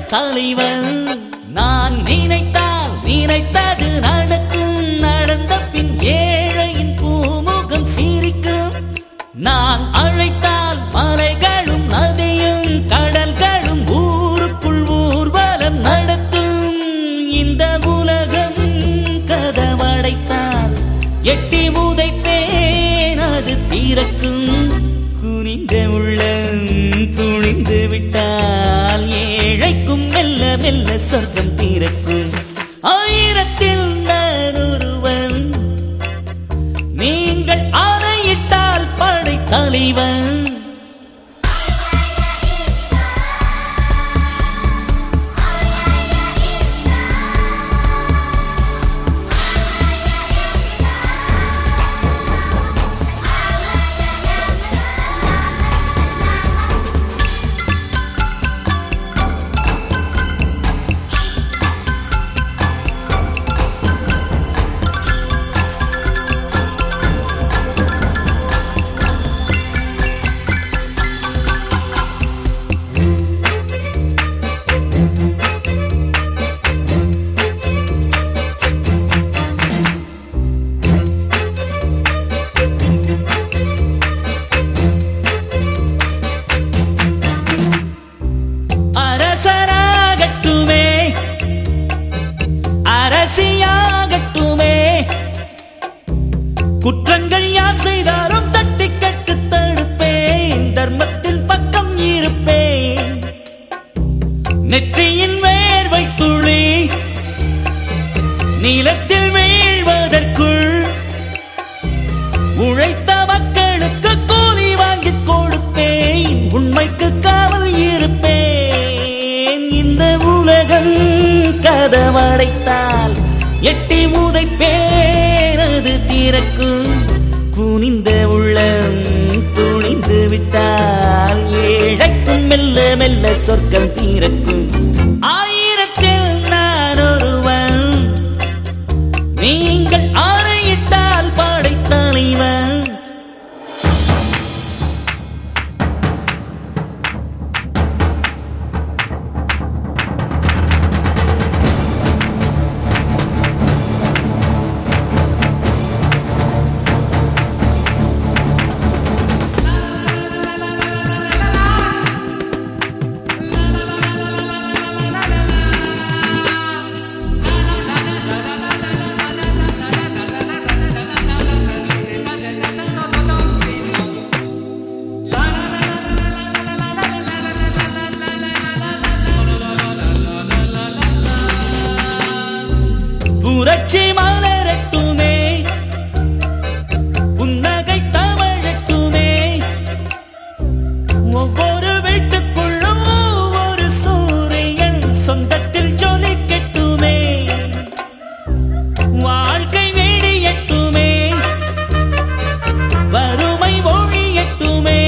தலைவன் நான் நினைத்தால் நினைத்தது நடக்கும் நடந்த பின் ஏழையின் பூமுகம் சிரிக்கும் நான் அழைத்தால் மலைகளும் நதியும் கடல்களும் ஊருக்குள் ஊர்வலம் நடத்தும் இந்த உலகம் கதவடைத்தால் எட்டி உதைப்பேன் அது திறக்கும் குனிந்த உள்ளம் துணிந்து விட்டால் ஏழைக்கும் மெல்ல மெல்ல சொர்க்கம் திறக்கும் ஆயிரத்தில் நான் ஒருவன் நீங்கள் ஆணையிட்டால் படை தலைவன் அரசராகட்டுமே அரசியாகட்டுமே குற்றங்கள் யார் செய்தாலும் தட்டி கட்டு தடுப்பேன் தர்மத்தின் பக்கம் இருப்பேன் நெற்றியின் வேர்வை துளி நீளத்தில் வீழ்வதற்குள் உழைத்த மக்களுக்கு கூலி வாங்கி கொடுப்பேன் உண்மைக்கு காவல் இருப்பேன் இந்த உலகம் கதவடைத்தால் எட்டி உதைப்பேன் அது திறக்கும் குனிந்த உள்ளம் துணிந்து விட்டால் ஏழைக்கும் மெல்ல மெல்ல சொர்க்கம் தீரக்கும் ஆயிரத்தில் நான் ஒருவன் நீங்கள் ஆணையிட்டால் படைத்தலைவன் புரட்சி மலரட்டுமே புன்னகை தவழட்டுமே ஒவ்வொரு வீட்டுக்குள்ளும் ஒவ்வொரு சூரியன் சொந்தத்தில் ஜொலிக்கட்டுமே வாழ்க்கை வெடியட்டுமே வறுமை ஒழியட்டுமே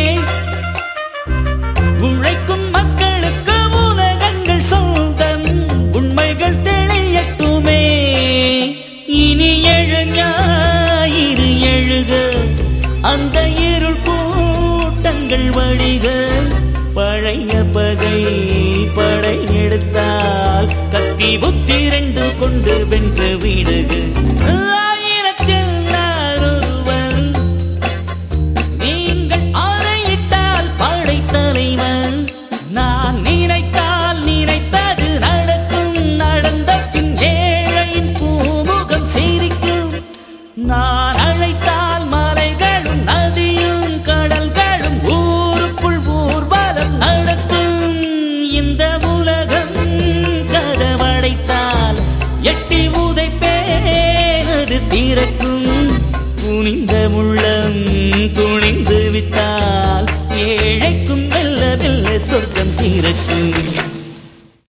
உழைக்கும் மக்களுக்கு உலகங்கள் சொந்தம் உண்மைகள் தெளியட்டுமே இனி எழுஞாயிறு எழுக அந்த இருள் கூட்டங்கள் வழிக பழைய பகை படை எடுத்தால் கத்தி புத்தி ரெண்டு கொண்டு வென்று விடுக ஆயிரத்தில் நான் ஒருவன் நீங்கள் ஆணையிட்டால் படைத்தலைவன் நான் நினைத்தால் நினைத்தது நடக்கும் நடந்த பின் ஏழையின் பூமுகம் சிரிக்கும் நான் அழைத்தால் மலைகளும் நதியும் கடல்களும் ஊருக்குள் ஊர்வலம் நடக்கும் இந்த உலகம் கதவடைத்தால் எட்டி உதைப்பேன் அது திறக்கும் குனிந்த உள்ளம் துணிந்து விட்டால் ஏழைக்கும் மெல்ல மெல்ல சொர்க்கம் திறக்கும்